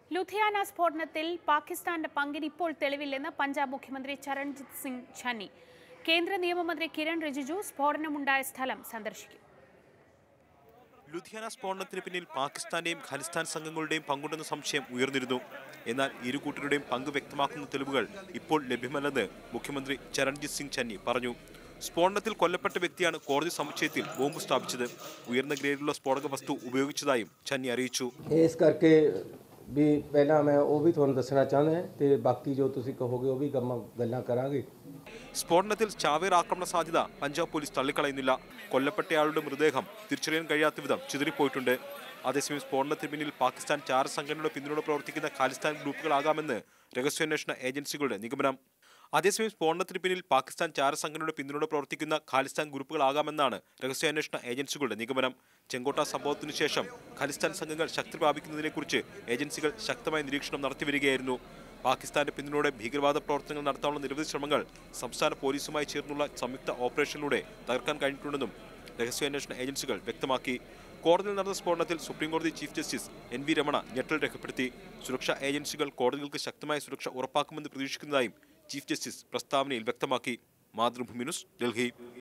ലുധിയാന സ്ഫോടനത്തിൽ പാകിസ്ഥാന്റെ പങ്കിന് ഇപ്പോൾ തെളിവില്ലെന്ന് പഞ്ചാബ് മുഖ്യമന്ത്രി ചരൺജിത് സിംഗ് ഛന്നി കേന്ദ്ര നിയമമന്ത്രി കിരൺ റിജിജു സ്ഫോടനമുണ്ടായ സ്ഥലം സന്ദർശിക്കും ലുധിയാന സ്ഫോടനത്തിന് പിന്നിൽ പാകിസ്ഥാന്റെയും ഖലിസ്ഥാൻ സംഘങ്ങളുടെയും പങ്കുണ്ടെന്ന സംശയം ഉയർന്നിരുന്നു എന്നാൽ ഇരു കൂട്ടരുടെയും പങ്ക് വ്യക്തമാക്കുന്ന തെളിവുകൾ ഇപ്പോൾ ലഭ്യമല്ലെന്ന് മുഖ്യമന്ത്രി ചരൺജിത് സിംഗ് ചന്നി പറഞ്ഞു സ്ഫോടനത്തിൽ കൊല്ലപ്പെട്ട വ്യക്തിയാണ് കോടതി സമുച്ചയത്തിൽ ബോംബ് സ്ഥാപിച്ചത് ഉയർന്ന ഗ്രേഡിലുള്ള സ്ഫോടക വസ്തു ഉപയോഗിച്ചതായും ചന്നി അറിയിച്ചു ਇਸ ਕਰਕੇ ਵੀ ਪਹਿਲਾਂ ਮੈਂ ਉਹ ਵੀ ਤੁਹਾਨੂੰ ਦੱਸਣਾ ਚਾਹੁੰਦਾ ਤੇ ਬਾਕੀ ਜੋ ਤੁਸੀਂ ਕਹੋਗੇ ਉਹ ਵੀ ਗੱਲਾਂ ਗੱਲਾਂ ਕਰਾਂਗੇ സ്ഫോടനത്തിൽ ചാവേർ ആക്രമണ സാധ്യത പഞ്ചാബ് പോലീസ് തള്ളിക്കളയുന്നില്ല കൊല്ലപ്പെട്ടയാളുടെ മൃതദേഹം തിരിച്ചറിയാൻ കഴിയാത്ത വിധം ചിതറിപ്പോയിട്ടുണ്ട് അതേസമയം സ്ഫോടനത്തിന് പിന്നിൽ പാകിസ്ഥാൻ ചാര സംഘടനയുടെ പിന്തുണ പ്രവർത്തിക്കുന്ന ഖാലിസ്ഥാൻ ഗ്രൂപ്പുകളാകാമെന്ന് രഹസ്യാന്വേഷണ ഏജൻസികളുടെ നിഗമനം അതേസമയം സ്ഫോടനത്തിന് പിന്നിൽ പാകിസ്ഥാൻ ചാര സംഘടനയുടെ പിന്തുണ പ്രവർത്തിക്കുന്ന ഖാലിസ്ഥാൻ ഗ്രൂപ്പുകളാകാമെന്നാണ് രഹസ്യാന്വേഷണ ഏജൻസികളുടെ നിഗമനം ചെങ്കോട്ട സംഭവത്തിനു ശേഷം ഖാലിസ്ഥാൻ സംഘങ്ങൾ ശക്തി പ്രാപിക്കുന്നതിനെക്കുറിച്ച് ഏജൻസികൾ ശക്തമായ നിരീക്ഷണം നടത്തിവരികയായിരുന്നു പാകിസ്ഥാന്റെ പിന്തുണയോടെ ഭീകരവാദ പ്രവർത്തനങ്ങൾ നടത്താനുള്ള നിരവധി ശ്രമങ്ങൾ സംസ്ഥാന പോലീസുമായി ചേർന്നുള്ള സംയുക്ത ഓപ്പറേഷനിലൂടെ തകർക്കാൻ കഴിഞ്ഞിട്ടുണ്ടെന്നും രഹസ്യാന്വേഷണ ഏജൻസികൾ വ്യക്തമാക്കി കോടതിയിൽ നടന്ന സ്ഫോടനത്തിൽ സുപ്രീംകോടതി chief justice N V Ramana ഞെട്ടൽ രേഖപ്പെടുത്തി സുരക്ഷാ ഏജൻസികൾ കോടതികൾക്ക് ശക്തമായ സുരക്ഷ ഉറപ്പാക്കുമെന്ന് പ്രതീക്ഷിക്കുന്നതായും ചീഫ് ജസ്റ്റിസ് പ്രസ്താവനയിൽ വ്യക്തമാക്കി മാതൃഭൂമി ന്യൂസ് ഡൽഹി